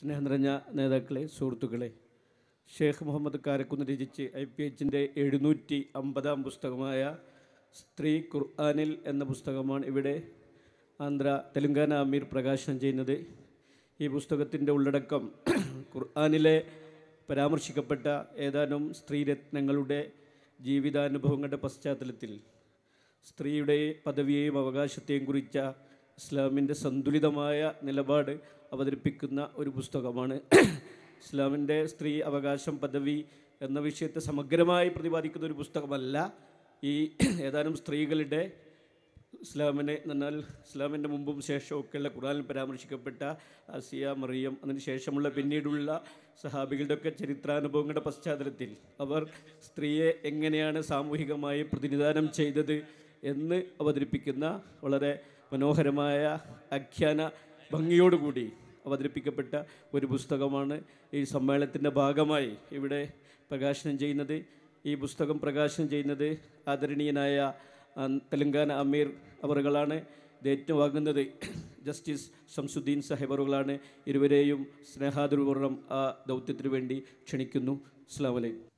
സ്നേഹം നിറഞ്ഞ നേതാക്കളെ സുഹൃത്തുക്കളെ ഷേഖ് മുഹമ്മദ് കാരക്കുന്ന് രചിച്ച് ഐ പി എച്ചിൻ്റെ എഴുന്നൂറ്റി അമ്പതാം പുസ്തകമായ സ്ത്രീ ഖുർആാനിൽ എന്ന പുസ്തകമാണ് ഇവിടെ ആന്ധ്ര തെലുങ്കാന അമീർ പ്രകാശനം ചെയ്യുന്നത് ഈ പുസ്തകത്തിൻ്റെ ഉള്ളടക്കം ഖുർആാനിലെ പരാമർശിക്കപ്പെട്ട ഏതാനും സ്ത്രീരത്നങ്ങളുടെ ജീവിതാനുഭവങ്ങളുടെ പശ്ചാത്തലത്തിൽ സ്ത്രീയുടെ പദവിയെയും അവകാശത്തെയും കുറിച്ച ഇസ്ലാമിൻ്റെ സന്തുലിതമായ നിലപാട് അവതരിപ്പിക്കുന്ന ഒരു പുസ്തകമാണ് ഇസ്ലാമിൻ്റെ സ്ത്രീ അവകാശം പദവി എന്ന വിഷയത്തെ സമഗ്രമായി പ്രതിപാദിക്കുന്ന ഒരു പുസ്തകമല്ല ഈ ഏതാനും സ്ത്രീകളുടെ ഇസ്ലാമിനെ എന്നാൽ ഇസ്ലാമിൻ്റെ മുമ്പും ശേഷവും ഒക്കെയുള്ള ഖുറാനിൽ പരാമർശിക്കപ്പെട്ട ആസിയ മറിയം അതിന് ശേഷമുള്ള പിന്നീടുള്ള സഹാബികളുടെ ഒക്കെ ചരിത്രാനുഭവങ്ങളുടെ പശ്ചാത്തലത്തിൽ അവർ സ്ത്രീയെ എങ്ങനെയാണ് സാമൂഹികമായി പ്രതിനിധാനം ചെയ്തത് എന്ന് അവതരിപ്പിക്കുന്ന വളരെ മനോഹരമായ ആഖ്യാന ഭംഗിയോടുകൂടി അവതരിപ്പിക്കപ്പെട്ട ഒരു പുസ്തകമാണ് ഈ സമ്മേളനത്തിൻ്റെ ഭാഗമായി ഇവിടെ പ്രകാശനം ചെയ്യുന്നത് ഈ പുസ്തകം പ്രകാശനം ചെയ്യുന്നത് ആദരണീയനായ ആ, തെലങ്കാന അമീർ അവറുകളാണ് ഇത് ഏറ്റുവാങ്ങുന്നത് ജസ്റ്റിസ് ഷംസുദ്ദീൻ സാഹിബ് അവറുകളാണ് ഇരുവരെയും സ്നേഹാദരപൂർവ്വം ആ ദൗത്യത്തിനു വേണ്ടി ക്ഷണിക്കുന്നു അസ്സാം വലൈക്കും